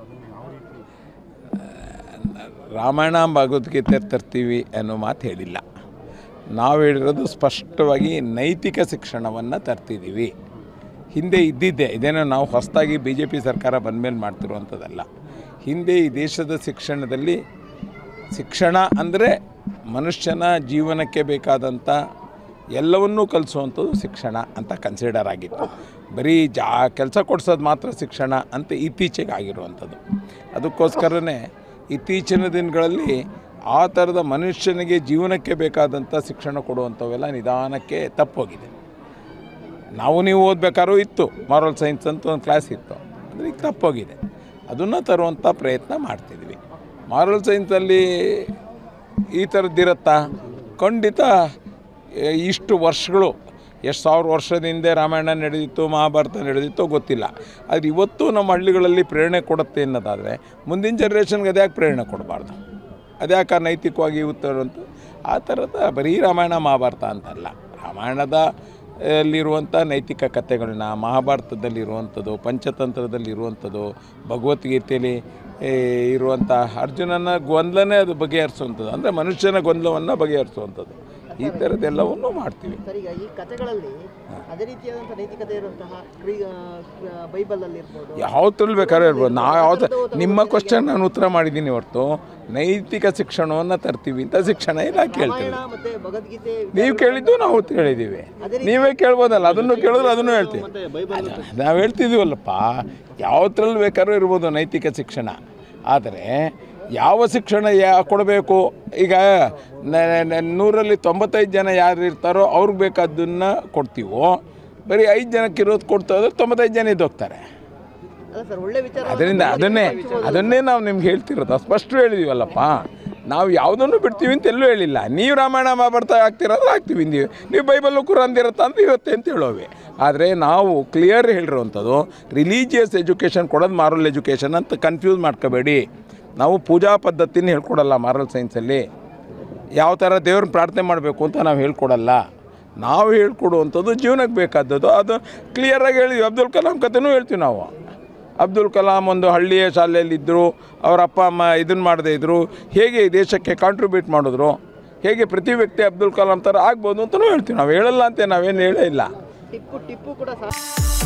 ರಾಮಾಯಣ ಭಗವದ್ಗೀತೆ ತರ್ತೀವಿ ಅನ್ನೋ ಮಾತು ಹೇಳಿಲ್ಲ ನಾವು ಹೇಳಿರೋದು ಸ್ಪಷ್ಟವಾಗಿ ನೈತಿಕ ಶಿಕ್ಷಣವನ್ನು ತರ್ತಿದ್ದೀವಿ ಹಿಂದೆ ಇದ್ದಿದ್ದೆ ಇದೇನೋ ನಾವು ಹೊಸದಾಗಿ ಬಿ ಜೆ ಪಿ ಸರ್ಕಾರ ಬಂದಮೇಲೆ ಮಾಡ್ತಿರುವಂಥದ್ದಲ್ಲ ಹಿಂದೆ ಈ ದೇಶದ ಶಿಕ್ಷಣದಲ್ಲಿ ಶಿಕ್ಷಣ ಅಂದರೆ ಮನುಷ್ಯನ ಜೀವನಕ್ಕೆ ಬೇಕಾದಂಥ ಎಲ್ಲವನ್ನೂ ಕಲಿಸುವಂಥದ್ದು ಶಿಕ್ಷಣ ಅಂತ ಕನ್ಸಿಡರ್ ಆಗಿತ್ತು ಬರೀ ಜಾ ಕೆಲಸ ಕೊಡ್ಸೋದು ಮಾತ್ರ ಶಿಕ್ಷಣ ಅಂತ ಇತ್ತೀಚೆಗೆ ಆಗಿರುವಂಥದ್ದು ಅದಕ್ಕೋಸ್ಕರನೇ ಇತ್ತೀಚಿನ ದಿನಗಳಲ್ಲಿ ಆ ಥರದ ಮನುಷ್ಯನಿಗೆ ಜೀವನಕ್ಕೆ ಬೇಕಾದಂಥ ಶಿಕ್ಷಣ ಕೊಡುವಂಥವೆಲ್ಲ ನಿಧಾನಕ್ಕೆ ತಪ್ಪೋಗಿದೆ ನಾವು ನೀವು ಓದಬೇಕಾದ್ರೂ ಇತ್ತು ಮಾರಲ್ ಸೈನ್ಸ್ ಅಂತ ಒಂದು ಕ್ಲಾಸ್ ಇತ್ತು ಅಂದರೆ ಈಗ ತಪ್ಪೋಗಿದೆ ಅದನ್ನು ತರುವಂಥ ಪ್ರಯತ್ನ ಮಾಡ್ತಿದ್ವಿ ಮಾರಲ್ ಸೈನ್ಸಲ್ಲಿ ಈ ಥರದ್ದಿರುತ್ತಾ ಖಂಡಿತ ಎ, ಇಷ್ಟು ವರ್ಷಗಳು ಎಷ್ಟು ಸಾವಿರ ವರ್ಷದ ಹಿಂದೆ ರಾಮಾಯಣ ನಡೆದಿತ್ತು ಮಹಾಭಾರತ ನಡೆದಿತ್ತೋ ಗೊತ್ತಿಲ್ಲ ಆದರೆ ಇವತ್ತು ನಮ್ಮ ಹಳ್ಳಿಗಳಲ್ಲಿ ಪ್ರೇರಣೆ ಕೊಡುತ್ತೆ ಅನ್ನೋದಾದರೆ ಮುಂದಿನ ಜನ್ರೇಷನ್ಗೆ ಅದ್ಯಾಕೆ ಪ್ರೇರಣೆ ಕೊಡಬಾರ್ದು ಅದ್ಯಾಕೆ ನೈತಿಕವಾಗಿ ಉತ್ತರಂತ ಆ ಥರದ ಬರೀ ರಾಮಾಯಣ ಮಹಾಭಾರತ ಅಂತಲ್ಲ ರಾಮಾಯಣದ ಅಲ್ಲಿರುವಂಥ ನೈತಿಕ ಕಥೆಗಳನ್ನ ಮಹಾಭಾರತದಲ್ಲಿರುವಂಥದ್ದು ಪಂಚತಂತ್ರದಲ್ಲಿರುವಂಥದ್ದು ಭಗವದ್ಗೀತೆಯಲ್ಲಿ ಏ, ಇರುವಂಥ ಅರ್ಜುನನ ಗೊಂದಲನೇ ಅದು ಬಗೆಹರಿಸುವಂಥದ್ದು ಅಂದರೆ ಮನುಷ್ಯನ ಗೊಂದಲವನ್ನು ಬಗೆಹರಿಸುವಂಥದ್ದು ಈ ಥರದ್ದೆಲ್ಲವನ್ನೂ ಮಾಡ್ತೀವಿ ಸರ್ ಈಗ ಈ ಕಥೆಗಳಲ್ಲಿ ಅದೇ ರೀತಿಯಾದಂಥ ನೈತಿಕತೆ ಇರುವಂತಹ ಕ್ರೀ ಬೈಬಲಲ್ಲಿ ಇರ್ಬೋದು ಯಾವತ್ತಲ್ಲಿ ಬೇಕಾದ್ರೆ ಇರ್ಬೋದು ನಾವು ಯಾವತ್ತು ನಿಮ್ಮ ಕ್ವಶನ್ ನಾನು ಉತ್ತರ ಮಾಡಿದ್ದೀನಿ ಹೊರತು ನೈತಿಕ ಶಿಕ್ಷಣವನ್ನು ತರ್ತೀವಿ ಅಂತ ಶಿಕ್ಷಣ ಇಲಾಖೆ ಹೇಳ್ತೀವಿ ರಾಮಾಯಣ ಮತ್ತೆ ಭಗವದ್ಗೀತೆ ನೀವು ಕೇಳಿದ್ದು ನಾವು ಉತ್ತರ ಹೇಳಿದ್ದೀವಿ ನೀವೇ ಕೇಳ್ಬೋದಲ್ಲ ಅದನ್ನು ಕೇಳಿದ್ರೆ ಅದನ್ನು ಹೇಳ್ತೀವಿ ನಾವು ಹೇಳ್ತಿದ್ದೀವಲ್ಲಪ್ಪ ಯಾವತ್ತರಲ್ಲಿ ಬೇಕಾದ್ರೂ ಇರ್ಬೋದು ನೈತಿಕ ಶಿಕ್ಷಣ ಆದರೆ ಯಾವ ಶಿಕ್ಷಣ ಯಾ ಕೊಡಬೇಕು ಈಗ ನ- ನ- ನೂರಲ್ಲಿ ತೊಂಬತ್ತೈದು ಜನ ಯಾರು ಇರ್ತಾರೋ ಅವ್ರಿಗೆ ಬೇಕಾದ್ದನ್ನು ಕೊಡ್ತೀವೋ ಬರೀ ಐದು ಜನಕ್ಕೆ ಇರೋದು ಕೊಡ್ತಾ ಹೋದ್ರೆ ತೊಂಬತ್ತೈದು ಜನ ಇದ್ದೋಗ್ತಾರೆ ಅಲ್ಲ ಸರ್ ಒಳ್ಳೆ ವಿಚಾರ ಅದರಿಂದ ಅದನ್ನೇ ಅದನ್ನೇ ನಾವು ನಿಮ್ಗೆ ಹೇಳ್ತಿರೋದು ಸ್ಪಷ್ಟ ಹೇಳಿದೀವಲ್ಲಪ್ಪ ನಾವು ಯಾವುದನ್ನು ಬಿಡ್ತೀವಿ ಅಂತ ಎಲ್ಲೂ ಹೇಳಿಲ್ಲ ನೀವು ರಾಮಾಯಣ ಮಹಾಭಾರತ ಆಗ್ತಿರೋದ್ರೆ ಆಗ್ತೀವಿ ನೀವು ನೀವು ಬೈಬಲ್ಲು ಕುರಾನ್ ಇರುತ್ತಾ ಅಂತ ಇರುತ್ತೆ ಅಂತ ಹೇಳೋವೆ ಆದರೆ ನಾವು ಕ್ಲಿಯರ್ ಹೇಳಿರುವಂಥದ್ದು ರಿಲೀಜಿಯಸ್ ಎಜುಕೇಷನ್ ಕೊಡೋದು ಮಾರಲ್ ಎಜುಕೇಷನ್ ಅಂತ ಕನ್ಫ್ಯೂಸ್ ಮಾಡ್ಕೋಬೇಡಿ ನಾವು ಪೂಜಾ ಪದ್ಧತಿನ ಹೇಳ್ಕೊಡಲ್ಲ ಮಾರಲ್ ಸೈನ್ಸಲ್ಲಿ ಯಾವ ಥರ ದೇವ್ರನ್ನ ಪ್ರಾರ್ಥನೆ ಮಾಡಬೇಕು ಅಂತ ನಾವು ಹೇಳ್ಕೊಡಲ್ಲ ನಾವು ಹೇಳ್ಕೊಡುವಂಥದ್ದು ಜೀವನಕ್ಕೆ ಬೇಕಾದದ್ದು ಅದು ಕ್ಲಿಯರಾಗಿ ಹೇಳಿದ್ವಿ ಅಬ್ದುಲ್ ಕಲಾಂ ಕಥೆನೂ ಹೇಳ್ತೀವಿ ನಾವು ಅಬ್ದುಲ್ ಕಲಾಂ ಒಂದು ಹಳ್ಳಿಯ ಶಾಲೆಯಲ್ಲಿದ್ದರು ಅವರ ಅಪ್ಪ ಅಮ್ಮ ಇದನ್ನು ಮಾಡದೇ ಇದ್ದರು ಹೇಗೆ ಈ ದೇಶಕ್ಕೆ ಕಾಂಟ್ರಿಬ್ಯೂಟ್ ಮಾಡಿದ್ರು ಹೇಗೆ ಪ್ರತಿ ವ್ಯಕ್ತಿ ಅಬ್ದುಲ್ ಕಲಾಂ ಥರ ಆಗ್ಬೋದು ಅಂತಲೂ ಹೇಳ್ತೀವಿ ನಾವು ಹೇಳಲ್ಲ ಅಂತ ನಾವೇನು ಹೇಳೇ ಇಲ್ಲ ಟಿಪ್ಪು ಟಿಪ್ಪು ಕೂಡ ಸಹ